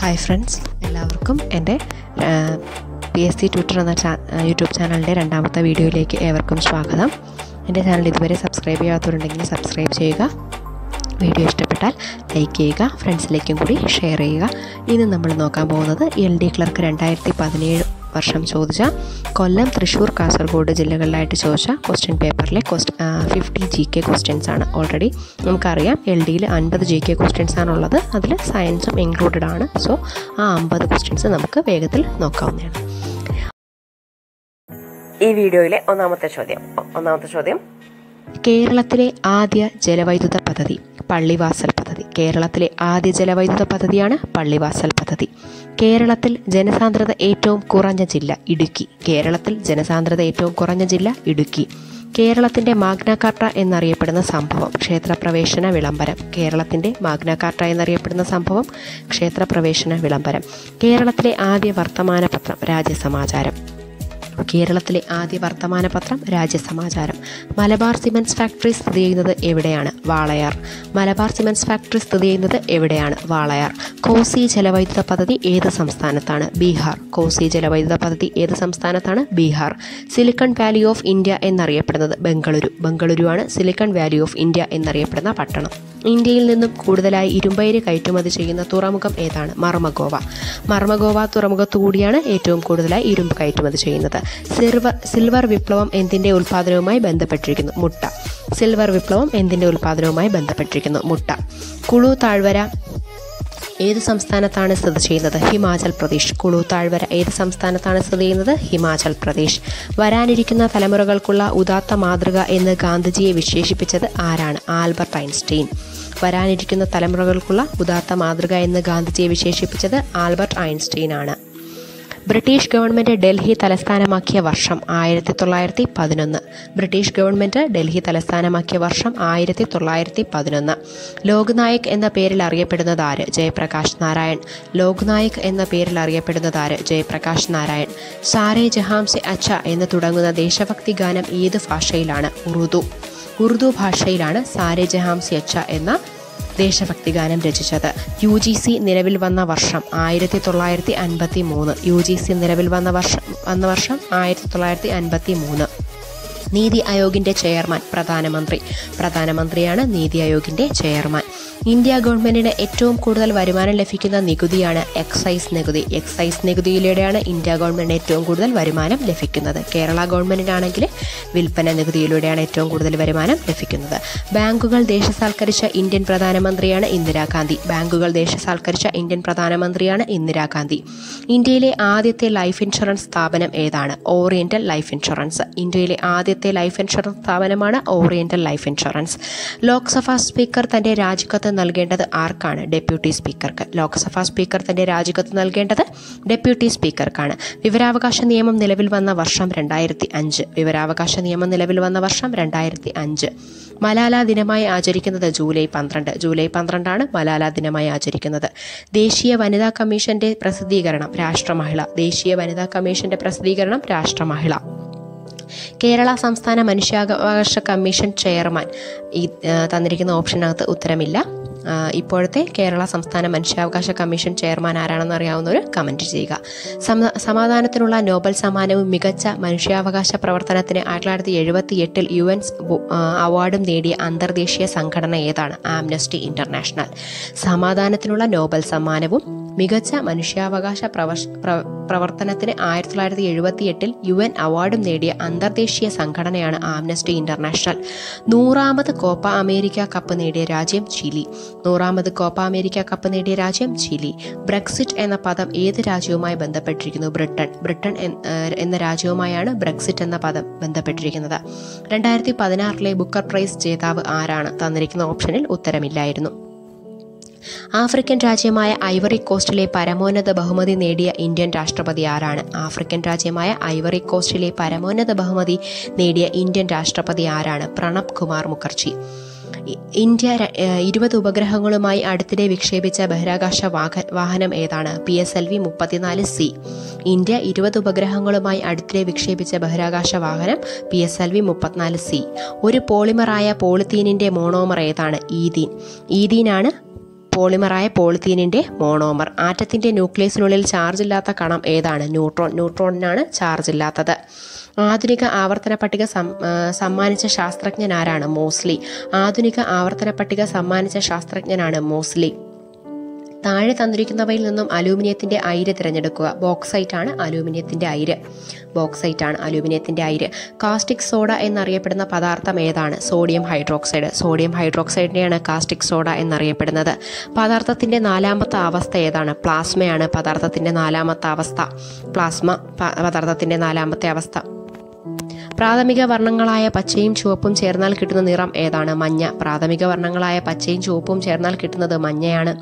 hi friends എല്ലാവർക്കും എൻ്റെ P S C Twitter എന്ന ചാ യൂട്യൂബ് ചാനലിൻ്റെ രണ്ടാമത്തെ വീഡിയോയിലേക്ക് ഏവർക്കും സ്വാഗതം എൻ്റെ ചാനൽ ഇതുവരെ സബ്സ്ക്രൈബ് ചെയ്യാത്തവരുണ്ടെങ്കിൽ സബ്സ്ക്രൈബ് ചെയ്യുക വീഡിയോ ഇഷ്ടപ്പെട്ടാൽ ലൈക്ക് ചെയ്യുക ഫ്രണ്ട്സിലേക്കും കൂടി ഷെയർ ചെയ്യുക ഇന്ന് നമ്മൾ നോക്കാൻ പോകുന്നത് എൽ ഡി ക്ലർക്ക് രണ്ടായിരത്തി പതിനേഴ് വർഷം ചോദിച്ച കൊല്ലം തൃശ്ശൂർ കാസർഗോഡ് ജില്ലകളിലായിട്ട് ചോദിച്ച ക്വസ്റ്റ്യൻ പേപ്പറിലെ ക്വസ്റ്റ് ഫിഫ്റ്റി ജി കെ ക്വസ്റ്റ്യൻസ് ആണ് ഓൾറെഡി നമുക്കറിയാം എൽ ഡിയിൽ അൻപത് ജി കെ ക്വസ്റ്റ്യൻസ് ആണുള്ളത് അതിൽ സയൻസും ഇൻക്ലൂഡഡ് ആണ് സോ ആ അമ്പത് ക്വസ്റ്റ്യൻസ് നമുക്ക് വേഗത്തിൽ നോക്കാവുന്നതാണ് ഈ വീഡിയോയിലെ ഒന്നാമത്തെ ചോദ്യം ഒന്നാമത്തെ ചോദ്യം കേരളത്തിലെ ആദ്യ ജലവൈദ്യുത പദ്ധതി പള്ളിവാസൽ പദ്ധതി കേരളത്തിലെ ആദ്യ ജലവൈദ്യുത പദ്ധതിയാണ് പള്ളിവാസൽ പദ്ധതി കേരളത്തിൽ ജനസാന്ദ്രത ഏറ്റവും കുറഞ്ഞ ജില്ല ഇടുക്കി കേരളത്തിൽ ജനസാന്ദ്രത ഏറ്റവും കുറഞ്ഞ ജില്ല ഇടുക്കി കേരളത്തിൻ്റെ മാഗ്ന എന്നറിയപ്പെടുന്ന സംഭവം ക്ഷേത്രപ്രവേശന വിളംബരം കേരളത്തിൻ്റെ മാഗ്ന എന്നറിയപ്പെടുന്ന സംഭവം ക്ഷേത്രപ്രവേശന വിളംബരം കേരളത്തിലെ ആദ്യ വർത്തമാന പത്രം രാജ്യസമാചാരം കേരളത്തിലെ ആദ്യ വർത്തമാന പത്രം രാജ്യസമാചാരം മലബാർ സിമൻസ് ഫാക്ടറി സ്ഥിതി ചെയ്യുന്നത് എവിടെയാണ് വാളയാർ മലബാർ സിമൻസ് ഫാക്ടറി സ്ഥിതി ചെയ്യുന്നത് എവിടെയാണ് വാളയാർ കോസി ജലവൈദ്യുത പദ്ധതി ഏത് സംസ്ഥാനത്താണ് ബീഹാർ കോസി ജലവൈദ്യുത പദ്ധതി ഏത് സംസ്ഥാനത്താണ് Bihar silicon valley of India എന്നറിയപ്പെടുന്നത് ബംഗളൂരു ബംഗളൂരുവാണ് സിലിക്കൺ വാലി ഓഫ് ഇന്ത്യ എന്നറിയപ്പെടുന്ന പട്ടണം ഇന്ത്യയിൽ നിന്നും കൂടുതലായി ഇരുമ്പയിര് കയറ്റുമതി ചെയ്യുന്ന തുറമുഖം ഏതാണ് മർമഗോവ മർമഗോവ തുറമുഖത്തുകൂടിയാണ് ഏറ്റവും കൂടുതലായി ഇരുമ്പ് കയറ്റുമതി ചെയ്യുന്നത് സിൽവർ സിൽവർ വിപ്ലവം എന്തിൻ്റെ ഉൽപ്പാദനവുമായി ബന്ധപ്പെട്ടിരിക്കുന്നു മുട്ട സിൽവർ വിപ്ലവം എന്തിൻ്റെ ഉൽപ്പാദനവുമായി ബന്ധപ്പെട്ടിരിക്കുന്നു മുട്ട കുളു താഴ്വര ഏത് സംസ്ഥാനത്താണ് സ്ഥിതി ചെയ്യുന്നത് ഹിമാചൽ പ്രദേശ് കുളു താഴ്വര ഏത് സംസ്ഥാനത്താണ് സ്ഥിതി ചെയ്യുന്നത് ഹിമാചൽ പ്രദേശ് വരാനിരിക്കുന്ന തലമുറകൾക്കുള്ള ഉദാത്ത മാതൃക എന്ന് ഗാന്ധിജിയെ വിശേഷിപ്പിച്ചത് ആരാണ് ആൽബർട്ട് ഐൻസ്റ്റീൻ വരാനിരിക്കുന്ന തലമുറകൾക്കുള്ള ഉദാത്ത മാതൃക എന്ന് ഗാന്ധിജിയെ വിശേഷിപ്പിച്ചത് ആൽബർട്ട് ഐൻസ്റ്റീൻ ആണ് ബ്രിട്ടീഷ് ഗവൺമെൻറ് ഡൽഹി തലസ്ഥാനമാക്കിയ വർഷം ആയിരത്തി തൊള്ളായിരത്തി പതിനൊന്ന് ബ്രിട്ടീഷ് ഗവൺമെൻറ് ഡൽഹി തലസ്ഥാനമാക്കിയ വർഷം ആയിരത്തി തൊള്ളായിരത്തി പതിനൊന്ന് ലോക്നായക് എന്ന പേരിൽ അറിയപ്പെടുന്നത് ആര് ജയപ്രകാശ് നാരായൺ ലോക്നായക് എന്ന പേരിൽ അറിയപ്പെടുന്നത് ആര് ജയപ്രകാശ് നാരായൺ സാരേ ജഹാംസെ അച്ച എന്ന് തുടങ്ങുന്ന ദേശഭക്തി ഗാനം ഏത് ഭാഷയിലാണ് ഉറുദു ഉറുദു ഭാഷയിലാണ് സാരേ ജഹാംസെ അച്ച എന്ന ദേശഭക്തി ഗാനം രചിച്ചത് യു ജി സി നിലവിൽ വന്ന വർഷം ആയിരത്തി തൊള്ളായിരത്തി അൻപത്തി മൂന്ന് യു ജി സി നിലവിൽ വന്ന വർഷം വന്ന വർഷം ആയിരത്തി തൊള്ളായിരത്തി അൻപത്തി മൂന്ന് നീതി ആയോഗിൻ്റെ ചെയർമാൻ പ്രധാനമന്ത്രി പ്രധാനമന്ത്രിയാണ് നീതി ആയോഗിൻ്റെ ചെയർമാൻ ഇന്ത്യ ഗവൺമെൻറ്റിന് ഏറ്റവും കൂടുതൽ വരുമാനം ലഭിക്കുന്ന നികുതിയാണ് എക്സൈസ് നികുതി എക്സൈസ് നികുതിയിലൂടെയാണ് ഇന്ത്യ ഗവൺമെൻറ്റിന് ഏറ്റവും കൂടുതൽ വരുമാനം ലഭിക്കുന്നത് കേരള ഗവൺമെൻറ്റിനാണെങ്കിൽ വിൽപ്പന നികുതിയിലൂടെയാണ് ഏറ്റവും കൂടുതൽ വരുമാനം ലഭിക്കുന്നത് ബാങ്കുകൾ ദേശസാൽക്കരിച്ച ഇന്ത്യൻ പ്രധാനമന്ത്രിയാണ് ഇന്ദിരാഗാന്ധി ബാങ്കുകൾ ദേശസാൽക്കരിച്ച ഇന്ത്യൻ പ്രധാനമന്ത്രിയാണ് ഇന്ദിരാഗാന്ധി ഇന്ത്യയിലെ ആദ്യത്തെ ലൈഫ് ഇൻഷുറൻസ് സ്ഥാപനം ഏതാണ് ഓറിയന്റൽ ലൈഫ് ഇൻഷുറൻസ് ഇന്ത്യയിലെ ആദ്യത്തെ ലൈഫ് ഇൻഷുറൻസ് സ്ഥാപനമാണ് oriental life insurance Lok Sabha speaker തന്റെ രാജിക്കത്ത് നൽകേണ്ടത് ആർക്കാണ് ഡെപ്യൂട്ടി സ്പീക്കർക്ക് ലോക്സഭാ സ്പീക്കർ തന്റെ രാജിക്കത്ത് നൽകേണ്ടത് ഡെപ്യൂട്ടി സ്പീക്കർക്കാണ് വിവരാവകാശ നിയമം നിലവിൽ വന്ന വർഷം രണ്ടായിരത്തി അഞ്ച് വിവരാവകാശ നിയമം നിലവിൽ വന്ന വർഷം രണ്ടായിരത്തി അഞ്ച് മലാല ദിനമായി ആചരിക്കുന്നത് ജൂലൈ പന്ത്രണ്ട് ജൂലൈ പന്ത്രണ്ടാണ് മലാല ദിനമായി ആചരിക്കുന്നത് ദേശീയ വനിതാ കമ്മീഷന്റെ പ്രസിദ്ധീകരണം രാഷ്ട്രമഹിള ദേശീയ വനിതാ കമ്മീഷന്റെ പ്രസിദ്ധീകരണം രാഷ്ട്രമഹിള കേരള സംസ്ഥാന മനുഷ്യാവകാശ കമ്മീഷൻ ചെയർമാൻ ഈ തന്നിരിക്കുന്ന ഓപ്ഷനകത്ത് ഉത്തരമില്ല ഇപ്പോഴത്തെ കേരള സംസ്ഥാന മനുഷ്യാവകാശ കമ്മീഷൻ ചെയർമാൻ ആരാണെന്ന് അറിയാവുന്നവർ കമൻറ്റ് ചെയ്യുക സമാധാനത്തിനുള്ള നോബൽ സമ്മാനവും മികച്ച മനുഷ്യാവകാശ പ്രവർത്തനത്തിന് ആയിരത്തി തൊള്ളായിരത്തി എഴുപത്തി എട്ടിൽ യു എൻ അവാർഡും നേടിയ അന്തർദേശീയ സംഘടന ഏതാണ് ആംനസ്റ്റി ഇന്റർനാഷണൽ സമാധാനത്തിനുള്ള നോബൽ സമ്മാനവും മികച്ച മനുഷ്യാവകാശ പ്രവർത്തനത്തിന് ആയിരത്തി തൊള്ളായിരത്തി എഴുപത്തി എട്ടിൽ യു എൻ അവാർഡും നേടിയ അന്തർദേശീയ സംഘടനയാണ് ആംനസ്റ്റി ഇന്റർനാഷണൽ നൂറാമത് കോപ്പ അമേരിക്ക കപ്പ് നേടിയ രാജ്യം ചിലി നൂറാമത് കോപ്പ അമേരിക്ക കപ്പ് നേടിയ രാജ്യം ചിലി ബ്രെക്സിറ്റ് എന്ന പദം ഏത് രാജ്യവുമായി ബന്ധപ്പെട്ടിരിക്കുന്നു ബ്രിട്ടൻ ബ്രിട്ടൻ എന്ന രാജ്യവുമായാണ് ബ്രെക്സിറ്റ് എന്ന പദം ബന്ധപ്പെട്ടിരിക്കുന്നത് രണ്ടായിരത്തി പതിനാറിലെ ബുക്കർ പ്രൈസ് ജേതാവ് ആരാണ് തന്നിരിക്കുന്ന ഓപ്ഷനിൽ ഉത്തരമില്ലായിരുന്നു ആഫ്രിക്കൻ രാജ്യമായ ഐവറി കോസ്റ്റിലെ പരമോന്നത ബഹുമതി നേടിയ ഇന്ത്യൻ രാഷ്ട്രപതി ആരാണ് ആഫ്രിക്കൻ രാജ്യമായ ഐവറി കോസ്റ്റിലെ പരമോന്നത ബഹുമതി നേടിയ ഇന്ത്യൻ രാഷ്ട്രപതി ആരാണ് പ്രണബ് കുമാർ മുഖർജി ഇന്ത്യ ഇരുപത് ഉപഗ്രഹങ്ങളുമായി അടുത്തിടെ വിക്ഷേപിച്ച ബഹിരാകാശ വാഹനം ഏതാണ് പി എസ് എൽ വി മുപ്പത്തിനാല് സി ഇന്ത്യ ഇരുപത് ഉപഗ്രഹങ്ങളുമായി അടുത്തിടെ വിക്ഷേപിച്ച ബഹിരാകാശ വാഹനം പി എസ് എൽ വി മുപ്പത്തിനാല് സി ഒരു പോളിമറായ പോളിത്തീനിൻ്റെ മോണോമർ ഏതാണ് ഈദീൻ ഈദീനാണ് പോളിമറായ പോളിത്തീനിൻ്റെ മോണോമർ ആറ്റത്തിൻ്റെ ന്യൂക്ലിയസിനുള്ളിൽ ചാർജ് ഇല്ലാത്ത കണം ഏതാണ് ന്യൂട്രോൺ ന്യൂട്രോണിനാണ് ചാർജ് ഇല്ലാത്തത് ആധുനിക ആവർത്തന പട്ടിക സം ആ, സമ്മാനിച്ച ശാസ്ത്രജ്ഞൻ ആരാണ് മോസ്ലി ആധുനിക ആവർത്തന പട്ടിക സമ്മാനിച്ച ശാസ്ത്രജ്ഞനാണ് മോസ്ലി താഴെ തന്നിരിക്കുന്നവയിൽ നിന്നും അലൂമിനിയത്തിന്റെ അയിര് തിരഞ്ഞെടുക്കുക ബോക്സൈറ്റ് ആണ് അലൂമിനിയത്തിന്റെ അയിര് ബോക്സൈറ്റ് ആണ് അലൂമിനിയത്തിന്റെ അയിര് കാസ്റ്റിക് സോഡ എന്നറിയപ്പെടുന്ന പദാർത്ഥം ഏതാണ് സോഡിയം ഹൈഡ്രോക്സൈഡ് സോഡിയം ഹൈഡ്രോക്സൈഡിനെയാണ് കാസ്റ്റിക് സോഡ എന്നറിയപ്പെടുന്നത് പദാർത്ഥത്തിന്റെ നാലാമത്തെ അവസ്ഥ ഏതാണ് പ്ലാസ്മയാണ് പദാർത്ഥത്തിന്റെ നാലാമത്തെ അവസ്ഥ പ്ലാസ്മ പ- പദാർത്ഥത്തിന്റെ നാലാമത്തെ അവസ്ഥ പ്രാഥമിക വർണ്ണങ്ങളായ പച്ചയും ചുവപ്പും ചേർന്നാൽ കിട്ടുന്ന നിറം ഏതാണ് മഞ്ഞ പ്രാഥമിക വർണ്ണങ്ങളായ പച്ചയും ചുവപ്പും ചേർന്നാൽ കിട്ടുന്നത് മഞ്ഞയാണ്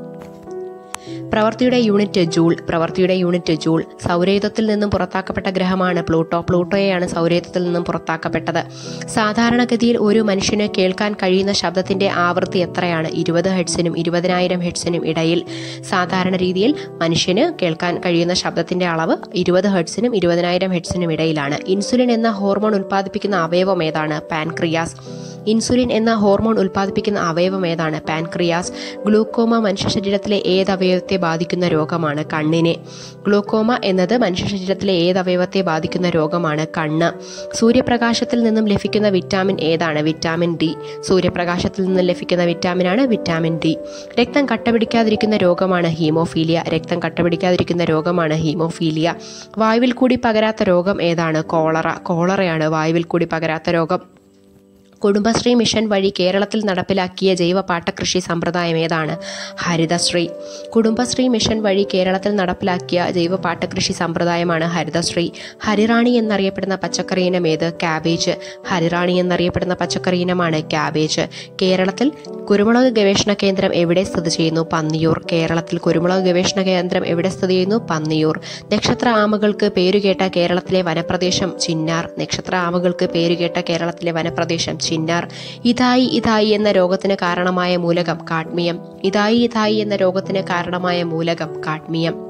പ്രവൃത്തിയുടെ യൂണിറ്റ് ജൂൾ പ്രവൃത്തിയുടെ യൂണിറ്റ് ജൂൾ സൗരയുധത്തിൽ നിന്നും പുറത്താക്കപ്പെട്ട ഗ്രഹമാണ് പ്ലൂട്ടോ പ്ലൂട്ടോയെയാണ് സൗരയുധത്തിൽ നിന്നും പുറത്താക്കപ്പെട്ടത് സാധാരണഗതിയിൽ ഒരു മനുഷ്യന് കേൾക്കാൻ കഴിയുന്ന ശബ്ദത്തിന്റെ ആവൃത്തി എത്രയാണ് ഇരുപത് ഹെഡ്സിനും ഇരുപതിനായിരം ഹെഡ്സിനും ഇടയിൽ സാധാരണ രീതിയിൽ മനുഷ്യന് കേൾക്കാൻ കഴിയുന്ന ശബ്ദത്തിന്റെ അളവ് ഇരുപത് ഹെഡ്സിനും ഇരുപതിനായിരം ഹെഡ്സിനും ഇടയിലാണ് ഇൻസുലിൻ എന്ന ഹോർമോൺ ഉൽപ്പാദിപ്പിക്കുന്ന അവയവം ഏതാണ് പാൻക്രിയാസ് ഇൻസുലിൻ എന്ന ഹോർമോൺ ഉൽപ്പാദിപ്പിക്കുന്ന അവയവം ഏതാണ് പാൻക്രിയാസ് ഗ്ലൂക്കോമ മനുഷ്യ ശരീരത്തിലെ ഏത് അവയവത്തെ ബാധിക്കുന്ന രോഗമാണ് കണ്ണിനെ ഗ്ലൂക്കോമ എന്നത് മനുഷ്യ ശരീരത്തിലെ ഏത് അവയവത്തെ ബാധിക്കുന്ന രോഗമാണ് കണ്ണ് സൂര്യപ്രകാശത്തിൽ നിന്നും ലഭിക്കുന്ന വിറ്റാമിൻ ഏതാണ് വിറ്റാമിൻ ഡി സൂര്യപ്രകാശത്തിൽ നിന്നും ലഭിക്കുന്ന വിറ്റാമിനാണ് വിറ്റാമിൻ ഡി രക്തം കട്ടപിടിക്കാതിരിക്കുന്ന രോഗമാണ് ഹീമോഫീലിയ രക്തം കട്ടപിടിക്കാതിരിക്കുന്ന രോഗമാണ് ഹീമോഫീലിയ വായുവിൽ കൂടി പകരാത്ത രോഗം ഏതാണ് കോളറ കോളറയാണ് വായുവിൽ കൂടി പകരാത്ത രോഗം കുടുംബശ്രീ മിഷൻ വഴി കേരളത്തിൽ നടപ്പിലാക്കിയ ജൈവ പാട്ടകൃഷി സമ്പ്രദായം ഏതാണ് ഹരിതശ്രീ കുടുംബശ്രീ മിഷൻ വഴി കേരളത്തിൽ നടപ്പിലാക്കിയ ജൈവ പാട്ടകൃഷി സമ്പ്രദായമാണ് ഹരിതശ്രീ ഹരിറാണി എന്നറിയപ്പെടുന്ന പച്ചക്കറി ഇനം ഏത് ക്യാബേജ് ഹരിറാണി എന്നറിയപ്പെടുന്ന പച്ചക്കറി ഇനമാണ് ക്യാബേജ് കേരളത്തിൽ കുരുമുളക് ഗവേഷണ കേന്ദ്രം എവിടെ സ്ഥിതി ചെയ്യുന്നു പന്നിയൂർ കേരളത്തിൽ കുരുമുളക് ഗവേഷണ കേന്ദ്രം എവിടെ സ്ഥിതി ചെയ്യുന്നു പന്നിയൂർ നക്ഷത്ര ആമകൾക്ക് പേരുകേട്ട കേരളത്തിലെ വനപ്രദേശം ചിന്നാർ നക്ഷത്ര ആമകൾക്ക് പേരുകേട്ട കേരളത്തിലെ വനപ്രദേശം ചിന്നാർ ഇതായി ഇതായി എന്ന രോഗത്തിന് കാരണമായ മൂലകം കാഡ്മിയം ഇതായി ഇതായി എന്ന രോഗത്തിന് കാരണമായ മൂലകം കാഡ്മിയം